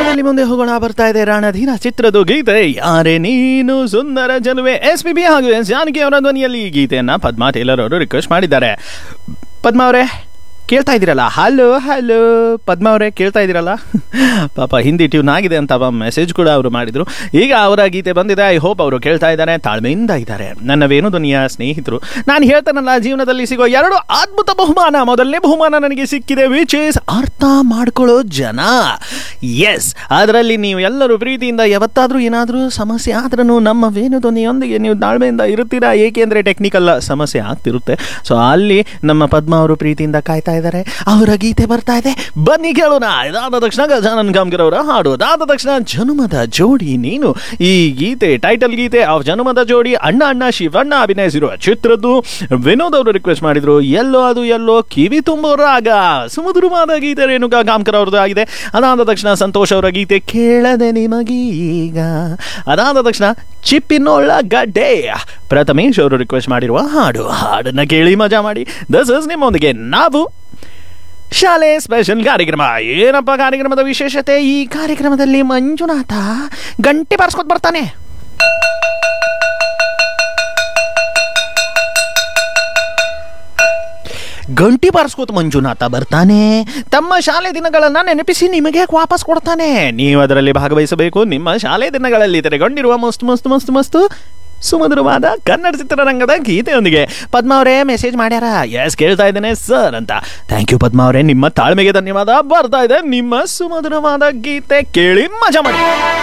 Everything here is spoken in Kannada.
ಕಾರ್ಯಕ್ರಮದಲ್ಲಿ ಮುಂದೆ ಹೋಗೋಣ ಬರ್ತಾ ಇದೆ ರಣಧೀರ ಚಿತ್ರದ ಗೀತೆ ಯಾರೇ ನೀನು ಸುಂದರ ಜನುವೆ ಎಸ್ ಪಿ ಬಿ ಹಾಗೂ ಎಸ್ ಜಾನಕಿ ಅವರ ಧ್ವನಿಯಲ್ಲಿ ಈ ಗೀತೆಯನ್ನ ಪದ್ಮಾ ಟೇಲರ್ ಅವರು ರಿಕ್ವೆಸ್ಟ್ ಮಾಡಿದ್ದಾರೆ ಪದ್ಮಾ ಅವರೇ ಕೇಳ್ತಾ ಇದ್ದೀರಲ್ಲ ಹಲೋ ಹಲೋ ಪದ್ಮಾ ಅವರೇ ಕೇಳ್ತಾ ಇದ್ದೀರಲ್ಲ ಪಾಪ ಹಿಂದಿ ಟ್ಯೂನ್ ಆಗಿದೆ ಅಂತ ಮೆಸೇಜ್ ಕೂಡ ಅವರು ಮಾಡಿದ್ರು ಈಗ ಅವರ ಗೀತೆ ಬಂದಿದೆ ಐ ಹೋಪ್ ಅವರು ಕೇಳ್ತಾ ಇದ್ದಾರೆ ತಾಳ್ಮೆಯಿಂದ ಇದ್ದಾರೆ ನನ್ನ ವೇಣುಧ್ವನಿಯ ಸ್ನೇಹಿತರು ನಾನು ಹೇಳ್ತಾನಲ್ಲ ಜೀವನದಲ್ಲಿ ಸಿಗೋ ಎರಡು ಅದ್ಭುತ ಬಹುಮಾನ ಮೊದಲನೇ ಬಹುಮಾನ ನನಗೆ ಸಿಕ್ಕಿದೆ ವಿಚ್ ಇಸ್ ಅರ್ಥ ಮಾಡ್ಕೊಳ್ಳೋ ಜನ ಎಸ್ ಅದರಲ್ಲಿ ನೀವು ಎಲ್ಲರೂ ಪ್ರೀತಿಯಿಂದ ಯಾವತ್ತಾದರೂ ಏನಾದರೂ ಸಮಸ್ಯೆ ಆದ್ರೂ ನಮ್ಮ ವೇಣುಧ್ವನಿಯೊಂದಿಗೆ ನೀವು ತಾಳ್ಮೆಯಿಂದ ಇರುತ್ತೀರಾ ಏಕೆಂದರೆ ಟೆಕ್ನಿಕಲ್ ಸಮಸ್ಯೆ ಆಗ್ತಿರುತ್ತೆ ಸೊ ಅಲ್ಲಿ ನಮ್ಮ ಪದ್ಮ ಅವರು ಪ್ರೀತಿಯಿಂದ ಕಾಯ್ತಾ ಇದ್ದಾರೆ ಅವರ ಗೀತೆ ಬರ್ತಾ ಇದೆ ಬನ್ನಿ ಕೇಳೋಣ ಇದಾದ ತಕ್ಷಣ ಗಜಾನನ್ ಕಾಮ್ಕರ್ ಅವರ ಹಾಡು ಅದಾದ ತಕ್ಷಣ ಜನುಮದ ಜೋಡಿ ನೀನು ಈ ಗೀತೆ ಟೈಟಲ್ ಗೀತೆ ಆ ಜನುಮದ ಜೋಡಿ ಅಣ್ಣ ಅಣ್ಣ ಶಿವಣ್ಣ ಅಭಿನಯಿಸಿರುವ ಚಿತ್ರದ್ದು ವಿನೋದ್ ಅವರು ರಿಕ್ವೆಸ್ಟ್ ಮಾಡಿದ್ರು ಎಲ್ಲೋ ಅದು ಎಲ್ಲೋ ಕಿವಿ ತುಂಬೋ ರಾಗ ಸುಮಧುರವಾದ ಗೀತೆ ರೇಣುಕಾ ಕಾಮ್ಕರ್ ಅವ್ರದ್ದು ಆಗಿದೆ ಅದಾದ ತಕ್ಷಣ ಸಂತೋಷ್ ಅವರ ಗೀತೆ ಕೇಳದೆ ನಿಮಗೀಗ ಅದಾದ ತಕ್ಷಣ ಚಿಪ್ಪಿನೊಳ್ಳ ಗಡ್ಡೆ ಪ್ರಥಮೇಶ್ ಅವರು ರಿಕ್ವೆಸ್ಟ್ ಮಾಡಿರುವ ಹಾಡು ಹಾಡನ್ನ ಕೇಳಿ ಮಜಾ ಮಾಡಿ ದಸ್ ಇಸ್ ನಿಮ್ಮೊಂದಿಗೆ ನಾವು ಶಾಲೆ ಸ್ಪೆಷಲ್ ಕಾರ್ಯಕ್ರಮ ಏನಪ್ಪ ಕಾರ್ಯಕ್ರಮದ ವಿಶೇಷತೆ ಈ ಕಾರ್ಯಕ್ರಮದಲ್ಲಿ ಮಂಜುನಾಥ ಗಂಟೆ ಬಾರಿಸ್ಕೊತ್ ಬರ್ತಾನೆ ಗಂಟಿ ಬಾರಿಸ್ಕೋತ ಮಂಜುನಾಥ ಬರ್ತಾನೆ ತಮ್ಮ ಶಾಲೆ ದಿನಗಳನ್ನ ನೆನಪಿಸಿ ನಿಮಗೆ ವಾಪಸ್ ಕೊಡ್ತಾನೆ ನೀವು ಅದರಲ್ಲಿ ಭಾಗವಹಿಸಬೇಕು ನಿಮ್ಮ ಶಾಲೆ ದಿನಗಳಲ್ಲಿ ತೆರೆಗೊಂಡಿರುವ ಮಸ್ತ್ ಮಸ್ತ್ ಮಸ್ತ್ ಮಸ್ತ್ ಸುಮಧುರವಾದ ಕನ್ನಡ ಚಿತ್ರರಂಗದ ಗೀತೆಯೊಂದಿಗೆ ಪದ್ಮ ಅವರೇ ಮೆಸೇಜ್ ಮಾಡ್ಯಾರ ಎಸ್ ಕೇಳ್ತಾ ಇದ್ದೇನೆ ಸರ್ ಅಂತ ಥ್ಯಾಂಕ್ ಯು ಪದ್ಮ ಅವರೇ ನಿಮ್ಮ ತಾಳ್ಮೆಗೆ ಧನ್ಯವಾದ ಬರ್ತಾ ಇದೆ ನಿಮ್ಮ ಸುಮಧುರವಾದ ಗೀತೆ ಕೇಳಿ ಮಜಾ ಮಾಡಿ